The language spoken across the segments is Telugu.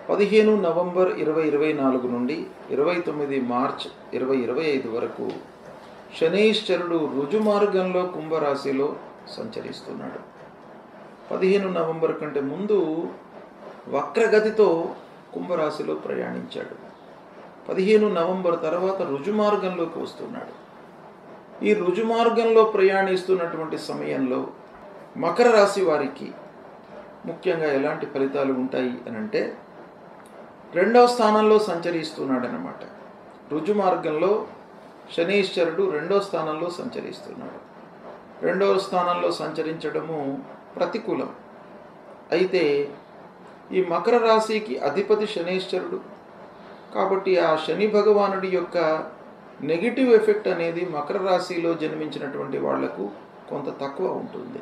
పదిహేను నవంబర్ ఇరవై ఇరవై నాలుగు నుండి ఇరవై తొమ్మిది మార్చ్ ఇరవై ఇరవై ఐదు వరకు శనీశ్వరుడు రుజుమార్గంలో కుంభరాశిలో సంచరిస్తున్నాడు పదిహేను నవంబర్ కంటే ముందు వక్రగతితో కుంభరాశిలో ప్రయాణించాడు పదిహేను నవంబర్ తర్వాత రుజుమార్గంలోకి వస్తున్నాడు ఈ రుజుమార్గంలో ప్రయాణిస్తున్నటువంటి సమయంలో మకర రాశి వారికి ముఖ్యంగా ఎలాంటి ఫలితాలు ఉంటాయి అని అంటే రెండవ స్థానంలో సంచరిస్తున్నాడనమాట రుజుమార్గంలో శనీశ్వరుడు రెండవ స్థానంలో సంచరిస్తున్నాడు రెండవ స్థానంలో సంచరించడము ప్రతికూలం అయితే ఈ మకర రాశికి అధిపతి శనీశ్వరుడు కాబట్టి ఆ శని భగవానుడి యొక్క నెగిటివ్ ఎఫెక్ట్ అనేది మకర రాశిలో జన్మించినటువంటి వాళ్లకు కొంత తక్కువ ఉంటుంది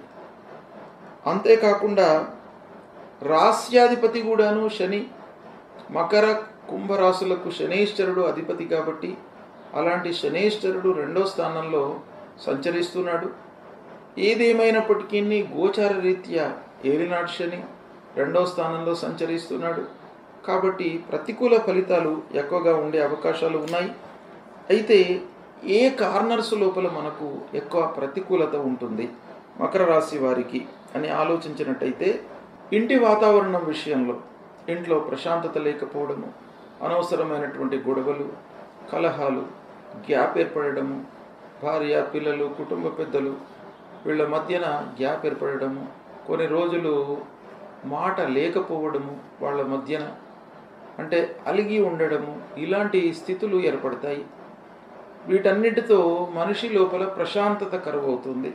అంతేకాకుండా రాస్యాధిపతి కూడాను శని మకర కుంభరాశులకు శనేశ్వరుడు అధిపతి కాబట్టి అలాంటి శనేశ్వరుడు రెండో స్థానంలో సంచరిస్తున్నాడు ఏదేమైనప్పటికీ గోచార రీత్యా ఏలినాటి శని రెండో స్థానంలో సంచరిస్తున్నాడు కాబట్టి ప్రతికూల ఫలితాలు ఎక్కువగా ఉండే అవకాశాలు ఉన్నాయి అయితే ఏ కార్నర్స్ లోపల మనకు ఎక్కువ ప్రతికూలత ఉంటుంది మకర రాశి వారికి అని ఆలోచించినట్టయితే ఇంటి వాతావరణం విషయంలో ఇంట్లో ప్రశాంతత లేకపోవడము అనవసరమైనటువంటి గొడవలు కలహాలు గ్యాప్ ఏర్పడము భార్య పిల్లలు కుటుంబ పెద్దలు వీళ్ళ మధ్యన గ్యాప్ ఏర్పడము కొన్ని రోజులు మాట లేకపోవడము వాళ్ళ మధ్యన అంటే అలిగి ఉండడము ఇలాంటి స్థితులు ఏర్పడతాయి వీటన్నిటితో మనిషి లోపల ప్రశాంతత కరువవుతుంది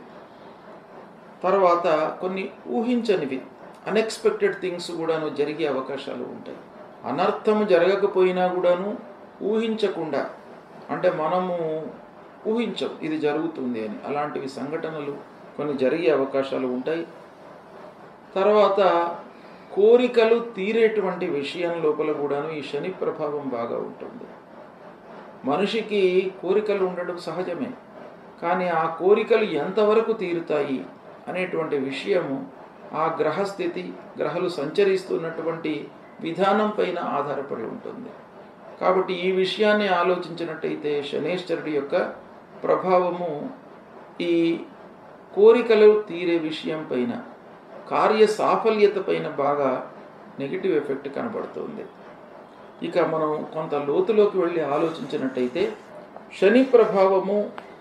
తర్వాత కొన్ని ఊహించనివి అన్ఎక్స్పెక్టెడ్ థింగ్స్ కూడాను జరిగే అవకాశాలు ఉంటాయి అనర్థం జరగకపోయినా కూడాను ఊహించకుండా అంటే మనము ఊహించం ఇది జరుగుతుంది అని అలాంటివి సంఘటనలు కొన్ని జరిగే అవకాశాలు ఉంటాయి తర్వాత కోరికలు తీరేటువంటి విషయం లోపల కూడాను ఈ శని ప్రభావం బాగా ఉంటుంది మనిషికి కోరికలు ఉండడం సహజమే కానీ ఆ కోరికలు ఎంతవరకు తీరుతాయి అనేటువంటి విషయము ఆ గ్రహస్థితి గ్రహాలు సంచరిస్తున్నటువంటి విధానం పైన ఆధారపడి ఉంటుంది కాబట్టి ఈ విషయాన్ని ఆలోచించినట్టయితే శనేశ్వరుడి యొక్క ప్రభావము ఈ కోరికలు తీరే విషయం పైన కార్య సాఫల్యత పైన బాగా నెగిటివ్ ఎఫెక్ట్ కనబడుతుంది ఇక మనం కొంత లోతులోకి వెళ్ళి ఆలోచించినట్టయితే శని ప్రభావము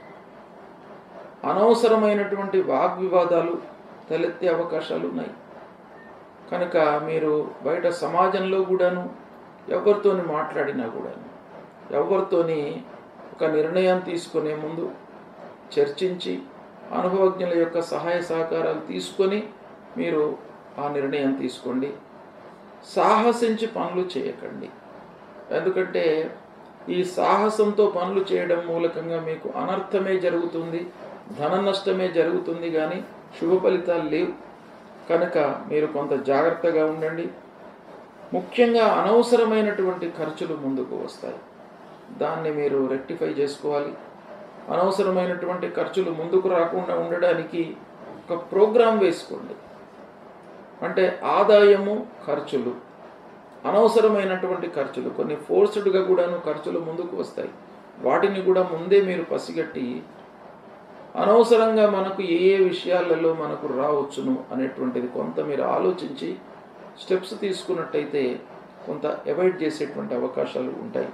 అనవసరమైనటువంటి వాగ్వివాదాలు తలెత్తే అవకాశాలు ఉన్నాయి కనుక మీరు బయట సమాజంలో కూడాను ఎవరితోని మాట్లాడినా కూడాను ఎవరితోని ఒక నిర్ణయం తీసుకునే ముందు చర్చించి అనుభవజ్ఞుల యొక్క సహాయ సహకారాలు తీసుకొని మీరు ఆ నిర్ణయం తీసుకోండి సాహసించి పనులు చేయకండి ఎందుకంటే ఈ సాహసంతో పనులు చేయడం మూలకంగా మీకు అనర్థమే జరుగుతుంది ధన నష్టమే జరుగుతుంది కానీ శుభ ఫలితాలు లేవు కనుక మీరు కొంత జాగ్రత్తగా ఉండండి ముఖ్యంగా అనవసరమైనటువంటి ఖర్చులు ముందుకు వస్తాయి దాన్ని మీరు రెక్టిఫై చేసుకోవాలి అనవసరమైనటువంటి ఖర్చులు ముందుకు రాకుండా ఉండడానికి ఒక ప్రోగ్రాం వేసుకోండి అంటే ఆదాయము ఖర్చులు అనవసరమైనటువంటి ఖర్చులు కొన్ని ఫోర్స్డ్గా కూడాను ఖర్చులు ముందుకు వస్తాయి వాటిని కూడా ముందే మీరు పసిగట్టి అనవసరంగా మనకు ఏ ఏ విషయాలలో మనకు రావచ్చును అనేటువంటిది కొంత మీరు ఆలోచించి స్టెప్స్ తీసుకున్నట్టయితే కొంత అవాయిడ్ చేసేటువంటి అవకాశాలు ఉంటాయి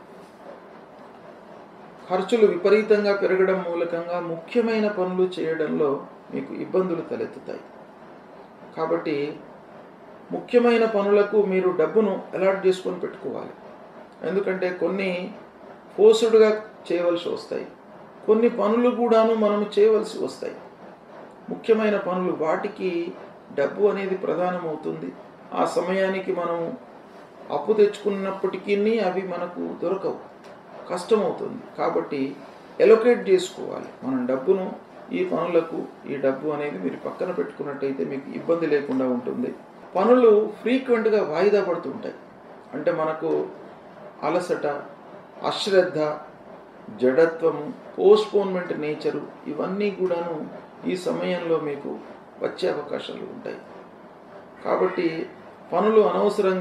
ఖర్చులు విపరీతంగా పెరగడం మూలకంగా ముఖ్యమైన పనులు చేయడంలో మీకు ఇబ్బందులు తలెత్తుతాయి కాబట్టి ముఖ్యమైన పనులకు మీరు డబ్బును అలాట్ చేసుకొని పెట్టుకోవాలి ఎందుకంటే కొన్ని ఫోర్స్డ్గా చేయవలసి వస్తాయి కొన్ని పనులు కూడాను మనం చేయవలసి వస్తాయి ముఖ్యమైన పనులు వాటికి డబ్బు అనేది ప్రధానమవుతుంది ఆ సమయానికి మనం అప్పు తెచ్చుకున్నప్పటికీ అవి మనకు దొరకవు కష్టమవుతుంది కాబట్టి ఎలొకేట్ చేసుకోవాలి మనం డబ్బును ఈ పనులకు ఈ డబ్బు అనేది మీరు పక్కన పెట్టుకున్నట్టయితే మీకు ఇబ్బంది లేకుండా ఉంటుంది పనులు ఫ్రీక్వెంట్గా వాయిదా పడుతుంటాయి అంటే మనకు అలసట అశ్రద్ధ జడత్వము పోస్ట్పోన్మెంట్ నేచరు ఇవన్నీ కూడాను ఈ సమయంలో మీకు వచ్చే అవకాశాలు ఉంటాయి కాబట్టి పనులు అనవసరంగా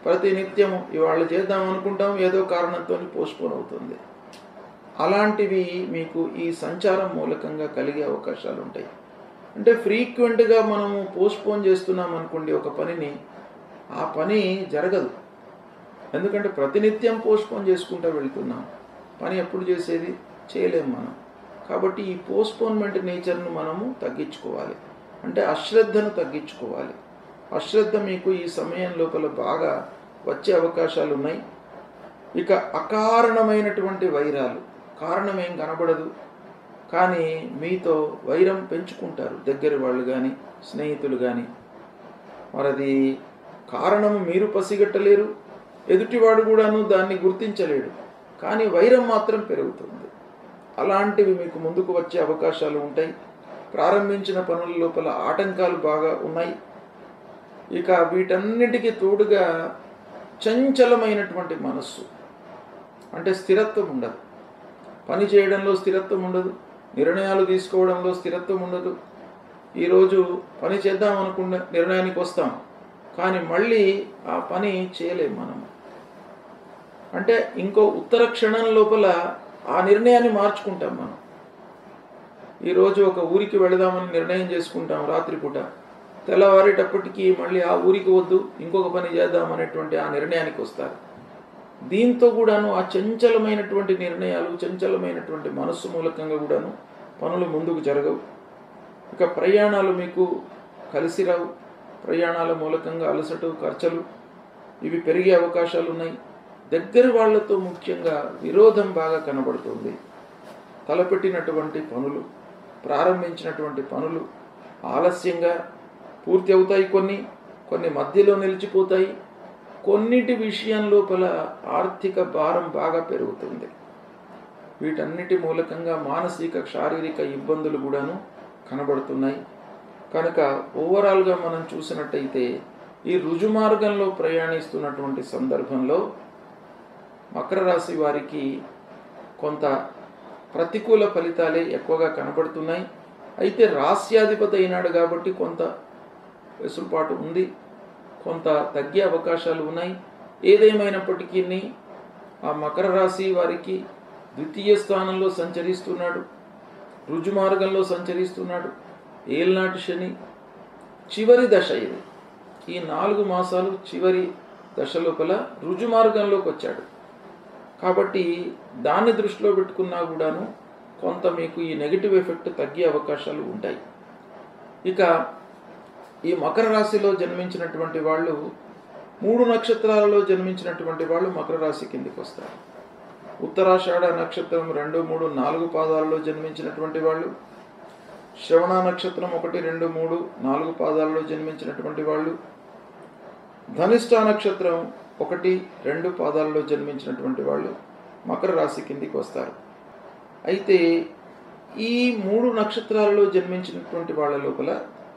ప్రతి నిత్యం ఇవాళ చేద్దాం అనుకుంటాం ఏదో కారణంతో పోస్ట్పోన్ అవుతుంది అలాంటివి మీకు ఈ సంచారం మూలకంగా కలిగే అవకాశాలు ఉంటాయి అంటే ఫ్రీక్వెంట్గా మనము పోస్ట్పోన్ చేస్తున్నాం అనుకోండి ఒక పనిని ఆ పని జరగదు ఎందుకంటే ప్రతినిత్యం పోస్ట్పోన్ చేసుకుంటూ వెళ్తున్నాం పని ఎప్పుడు చేసేది చేయలేం మనం కాబట్టి ఈ పోస్ట్పోన్మెంట్ నేచర్ను మనము తగ్గించుకోవాలి అంటే అశ్రద్ధను తగ్గించుకోవాలి అశ్రద్ధ మీకు ఈ సమయం లోపల బాగా వచ్చే అవకాశాలు ఉన్నాయి ఇక అకారణమైనటువంటి వైరాలు కారణం ఏం కనబడదు కానీ మీతో వైరం పెంచుకుంటారు దగ్గర వాళ్ళు కానీ స్నేహితులు కానీ మరది కారణము మీరు పసిగట్టలేరు ఎదుటివాడు కూడాను దాన్ని గుర్తించలేడు కానీ వైరం మాత్రం పెరుగుతుంది అలాంటివి మీకు ముందుకు వచ్చే అవకాశాలు ఉంటాయి ప్రారంభించిన పనుల లోపల ఆటంకాలు బాగా ఉన్నాయి ఇక వీటన్నిటికీ తోడుగా చంచలమైనటువంటి మనస్సు అంటే స్థిరత్వం ఉండదు పని చేయడంలో స్థిరత్వం ఉండదు నిర్ణయాలు తీసుకోవడంలో స్థిరత్వం ఉండదు ఈరోజు పని చేద్దాం అనుకున్న నిర్ణయానికి వస్తాం కానీ మళ్ళీ ఆ పని చేయలేం మనం అంటే ఇంకో ఉత్తర క్షణం లోపల ఆ నిర్ణయాన్ని మార్చుకుంటాం మనం ఈరోజు ఒక ఊరికి వెళదామని నిర్ణయం చేసుకుంటాం రాత్రిపూట తెల్లవారేటప్పటికీ మళ్ళీ ఆ ఊరికి వద్దు ఇంకొక పని చేద్దాం అనేటువంటి ఆ నిర్ణయానికి వస్తారు దీంతో కూడాను ఆ చంచలమైనటువంటి నిర్ణయాలు చంచలమైనటువంటి మనస్సు మూలకంగా కూడాను పనులు ముందుకు జరగవు ఇక ప్రయాణాలు మీకు కలిసి రావు ప్రయాణాల మూలకంగా అలసట ఖర్చులు ఇవి పెరిగే అవకాశాలు ఉన్నాయి దగ్గర వాళ్ళతో ముఖ్యంగా విరోధం బాగా కనబడుతుంది తలపెట్టినటువంటి పనులు ప్రారంభించినటువంటి పనులు ఆలస్యంగా పూర్తి అవుతాయి కొన్ని కొన్ని మధ్యలో నిలిచిపోతాయి కొన్నిటి విషయం లోపల ఆర్థిక భారం బాగా పెరుగుతుంది వీటన్నిటి మూలకంగా మానసిక శారీరక ఇబ్బందులు కూడాను కనబడుతున్నాయి కనుక ఓవరాల్గా మనం చూసినట్టయితే ఈ రుజుమార్గంలో ప్రయాణిస్తున్నటువంటి సందర్భంలో మకర రాశి వారికి కొంత ప్రతికూల ఫలితాలే ఎక్కువగా కనబడుతున్నాయి అయితే రాస్యాధిపతి అయినాడు కాబట్టి కొంత వెసులుబాటు ఉంది కొంత తగ్గే అవకాశాలు ఉన్నాయి ఏదేమైనప్పటికీ ఆ మకర రాశి వారికి ద్వితీయ స్థానంలో సంచరిస్తున్నాడు రుజుమార్గంలో సంచరిస్తున్నాడు ఏల్నాటి శని చివరి దశ ఇది ఈ నాలుగు మాసాలు చివరి దశ లోపల రుజుమార్గంలోకి వచ్చాడు కాబట్టి దాన్ని దృష్టిలో పెట్టుకున్నా కూడాను కొంత మీకు ఈ నెగిటివ్ ఎఫెక్ట్ తగ్గే అవకాశాలు ఉంటాయి ఇక ఈ మకర రాశిలో జన్మించినటువంటి వాళ్ళు మూడు నక్షత్రాలలో జన్మించినటువంటి వాళ్ళు మకర రాశి కిందికి వస్తారు ఉత్తరాషాఢ నక్షత్రం రెండు మూడు నాలుగు పాదాలలో జన్మించినటువంటి వాళ్ళు శ్రవణ నక్షత్రం ఒకటి రెండు మూడు నాలుగు పాదాలలో జన్మించినటువంటి వాళ్ళు ధనిష్ట నక్షత్రం ఒకటి రెండు పాదాలలో జన్మించినటువంటి వాళ్ళు మకర రాశి కిందికి వస్తారు అయితే ఈ మూడు నక్షత్రాలలో జన్మించినటువంటి వాళ్ళ లోపల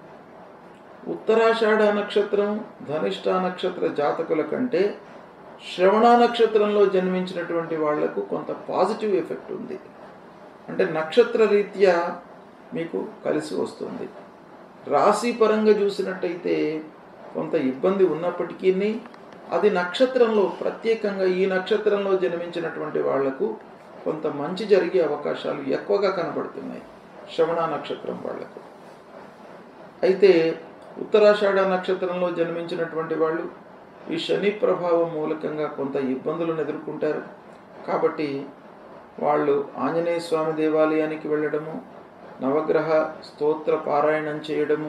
ఉత్తరాషాఢ నక్షత్రం ధనిష్ట నక్షత్ర జాతకుల కంటే శ్రవణ నక్షత్రంలో జన్మించినటువంటి వాళ్లకు కొంత పాజిటివ్ ఎఫెక్ట్ ఉంది అంటే నక్షత్ర రీత్యా మీకు కలిసి వస్తుంది రాశి పరంగా చూసినట్టయితే కొంత ఇబ్బంది ఉన్నప్పటికీ అది నక్షత్రంలో ప్రత్యేకంగా ఈ నక్షత్రంలో జన్మించినటువంటి వాళ్లకు కొంత మంచి జరిగే అవకాశాలు ఎక్కువగా కనబడుతున్నాయి శ్రవణ నక్షత్రం వాళ్లకు అయితే ఉత్తరాషాఢ నక్షత్రంలో జన్మించినటువంటి వాళ్ళు ఈ శని ప్రభావం మూలకంగా కొంత ఇబ్బందులను ఎదుర్కొంటారు కాబట్టి వాళ్ళు ఆంజనేయ స్వామి దేవాలయానికి వెళ్ళడము నవగ్రహ స్తోత్ర పారాయణం చేయడము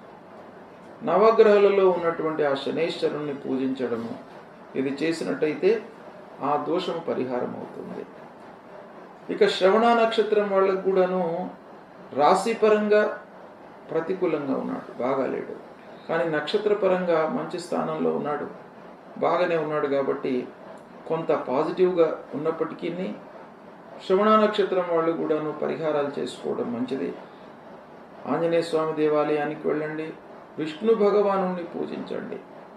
నవగ్రహాలలో ఉన్నటువంటి ఆ శనేశ్వరుణ్ణి పూజించడము ఇది చేసినట్టయితే ఆ దోషం పరిహారం అవుతుంది ఇక శ్రవణ నక్షత్రం వాళ్ళకు కూడాను రాశిపరంగా ప్రతికూలంగా ఉన్నాడు బాగాలేడు కానీ నక్షత్ర పరంగా మంచి స్థానంలో ఉన్నాడు బాగానే ఉన్నాడు కాబట్టి కొంత పాజిటివ్గా ఉన్నప్పటికీ శ్రవణ నక్షత్రం వాళ్ళు కూడాను పరిహారాలు చేసుకోవడం మంచిది ఆంజనేయ స్వామి దేవాలయానికి వెళ్ళండి విష్ణు భగవాను పూజించండి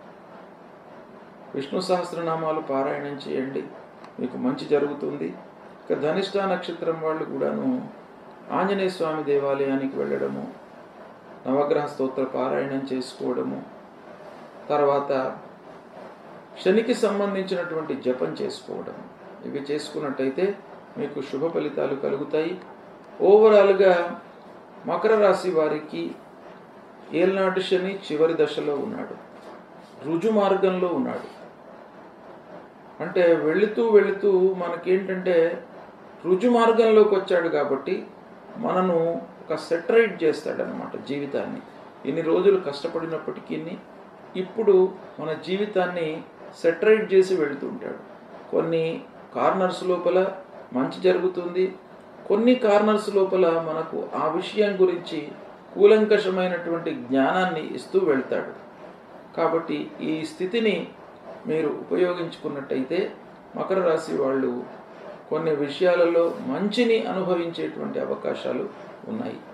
విష్ణు సహస్రనామాలు పారాయణం చేయండి మీకు మంచి జరుగుతుంది ఇక ధనిష్ట నక్షత్రం వాళ్ళు కూడాను ఆంజనేయ స్వామి దేవాలయానికి వెళ్ళడము నవగ్రహ స్తోత్ర పారాయణం చేసుకోవడము తర్వాత శనికి సంబంధించినటువంటి జపం చేసుకోవడం ఇవి చేసుకున్నట్టయితే మీకు శుభ ఫలితాలు కలుగుతాయి ఓవరాల్గా మకర రాశి వారికి ఏల్నాటి శని చివరి దశలో ఉన్నాడు రుజు మార్గంలో ఉన్నాడు అంటే వెళుతూ వెళుతూ మనకేంటంటే రుజు మార్గంలోకి వచ్చాడు కాబట్టి మనను ఒక సెటరైట్ చేస్తాడనమాట జీవితాన్ని ఇన్ని రోజులు కష్టపడినప్పటికీ ఇప్పుడు మన జీవితాన్ని సెటరైట్ చేసి వెళుతుంటాడు కొన్ని కార్నర్స్ లోపల మంచి జరుగుతుంది కొన్ని కార్నర్స్ లోపల మనకు ఆ విషయం గురించి కూలంకషమైనటువంటి జ్ఞానాన్ని ఇస్తూ వెళ్తాడు కాబట్టి ఈ స్థితిని మీరు ఉపయోగించుకున్నట్టయితే మకర రాశి వాళ్ళు కొన్ని విషయాలలో మంచిని అనుభవించేటువంటి అవకాశాలు ఉన్నాయి